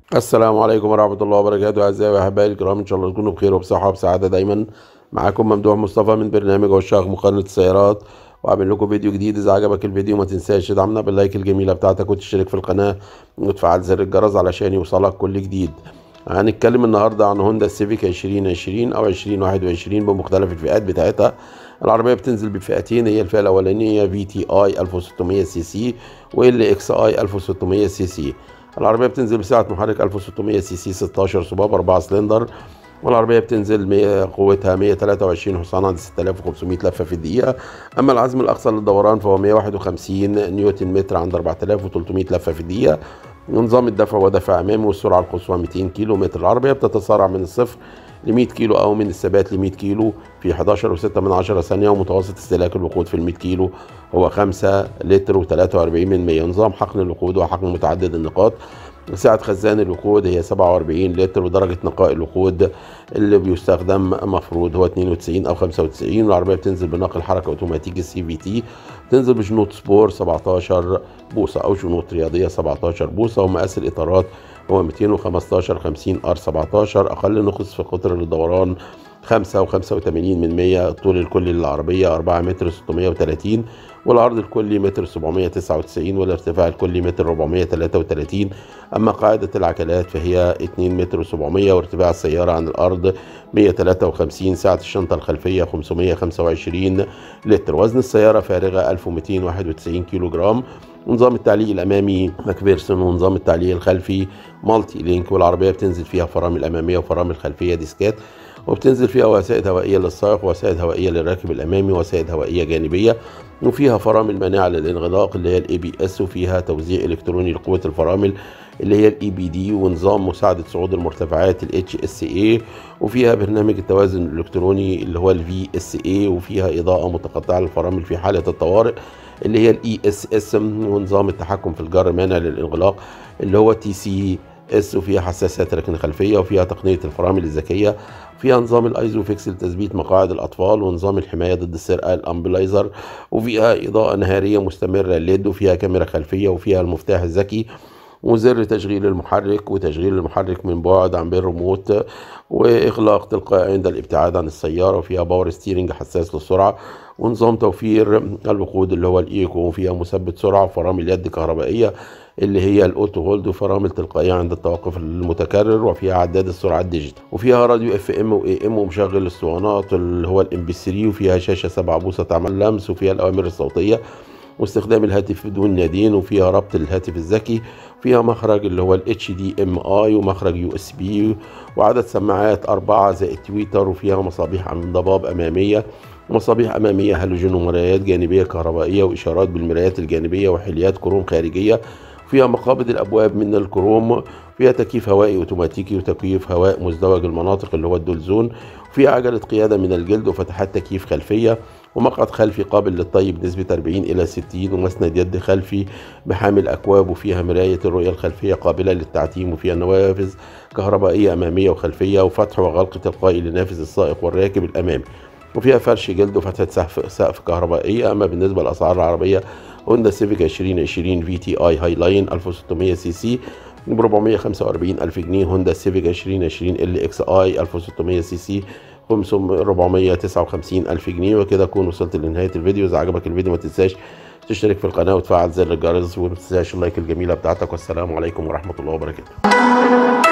السلام عليكم ورحمة الله وبركاته أعزائي وأحبائي الكرام إن شاء الله تكونوا بخير وبصحة وبسعادة دايما معاكم ممدوح مصطفى من برنامج عشاق مقارنة السيارات وأعمل لكم فيديو جديد إذا عجبك الفيديو ما تنساش تدعمنا باللايك الجميلة بتاعتك وتشترك في القناة وتفعل زر الجرس علشان يوصلك كل جديد هنتكلم النهاردة عن هوندا السيفيك 2020 أو 2021 بمختلف الفئات بتاعتها العربية بتنزل بفئتين هي الفئة الأولانية في تي اي 1600 سي سي وال اكس اي 1600 سي سي العربية بتنزل بسعة محرك 1600 سي سي 16 صباب 4 سلندر والعربية بتنزل مية قوتها 123 حصان عند 6500 لفة في الدقيقة أما العزم الأقصى للدوران فهو 151 نيوتن متر عند 4300 لفة في الدقيقة نظام الدفع ودفع أمامي والسرعة القصوى 200 كيلو متر العربية بتتسارع من الصفر ل 100 كيلو أو من الثبات ل 100 كيلو في 11.6 من 10 ثانية ومتوسط استهلاك الوقود في ال 100 كيلو هو 5 لتر و43 من 100 نظام حقن الوقود وحقن متعدد النقاط سعة خزان الوقود هي 47 لتر ودرجة نقاء الوقود اللي بيستخدم مفروض هو 92 أو 95 والعربية بتنزل بنقل حركة أوتوماتيكي سي في تي بتنزل بشنوط سبور 17 بوصة أو شنوط رياضية 17 بوصة ومقاس الإطارات هو 215 50 ار 17 أقل نقص في قطر الدوران 5 و85 من 100 الطول الكلي للعربية 4 متر 630 والعرض الكلي متر 799 والارتفاع الكلي متر 433 أما قاعدة العجلات فهي 2 متر 700 وارتفاع السيارة عن الأرض 153 سعة الشنطة الخلفية 525 لتر وزن السيارة فارغة 1291 كيلو جرام ونظام التعليق الامامي ماكفيرسون ونظام التعليق الخلفي مالتي لينك والعربيه بتنزل فيها فرامل اماميه وفرامل خلفيه ديسكات وبتنزل فيها وسائد هوائيه للسائق وسائد هوائيه للراكب الامامي وسائد هوائيه جانبيه وفيها فرامل مانعه للانغلاق اللي هي الاي بي اس وفيها توزيع الكتروني لقوه الفرامل اللي هي الاي بي دي ونظام مساعده صعود المرتفعات الاتش اس اي وفيها برنامج التوازن الالكتروني اللي هو الفي اس اي وفيها اضاءه متقطعه للفرامل في حاله الطوارئ اللي هي الاي اس اس ونظام التحكم في الجر مانع للانغلاق اللي هو تي سي اس وفيها حساسات ركن خلفيه وفيها تقنيه الفرامل الذكيه فيها نظام الايزو فيكس لتثبيت مقاعد الاطفال ونظام الحمايه ضد السرقه الامبلايزر وفيها اضاءه نهاريه مستمره ليد وفيها كاميرا خلفيه وفيها المفتاح الذكي وزر تشغيل المحرك وتشغيل المحرك من بعد عن بالريموت واغلاق تلقائي عند الابتعاد عن السياره وفيها باور ستيرنج حساس للسرعه ونظام توفير الوقود اللي هو الايكو وفيها مثبت سرعه وفرامل يد كهربائيه اللي هي الاوتو هولد وفرامل تلقائيه عند التوقف المتكرر وفيها عداد السرعه الديجيتال وفيها راديو اف ام واي ام ومشغل الاسطوانات اللي هو الام بي 3 وفيها شاشه 7 بوصه تعمل لمس وفيها الاوامر الصوتيه واستخدام الهاتف بدون نادين وفيها ربط الهاتف الذكي فيها مخرج اللي هو ال HDMI ومخرج يو اس بي وعدد سماعات أربعة زائد تويتر وفيها مصابيح عن ضباب أمامية مصابيح أمامية هالوجين ومرايات جانبية كهربائية وإشارات بالمرايات الجانبية وحليات كروم خارجية فيها مقابض الابواب من الكروم فيها تكييف هوائي اوتوماتيكي وتكييف هواء مزدوج المناطق اللي هو الدولزون فيها عجله قياده من الجلد وفتحات تكييف خلفيه ومقعد خلفي قابل للطي بنسبة 40 إلى 60 ومسند يد خلفي بحامل أكواب وفيها مراية الرؤية الخلفية قابلة للتعتيم وفيها نوافذ كهربائية أمامية وخلفية وفتح وغلق تلقائي لنافذ السائق والراكب الأمامي وفيها فرش جلد وفتحة سقف سقف كهربائية أما بالنسبة للأسعار العربية هوندا سيفيك 2020 في تي اي هاي لاين 1600 سي سي ب 445 ألف جنيه هوندا سيفيك 2020 ال اكس اي 1600 سي سي 459 ألف جنيه وكده أكون وصلت لنهاية الفيديو إذا عجبك الفيديو ما تنساش تشترك في القناة وتفعل زر الجرس وما تنساش اللايك الجميلة بتاعتك والسلام عليكم ورحمة الله وبركاته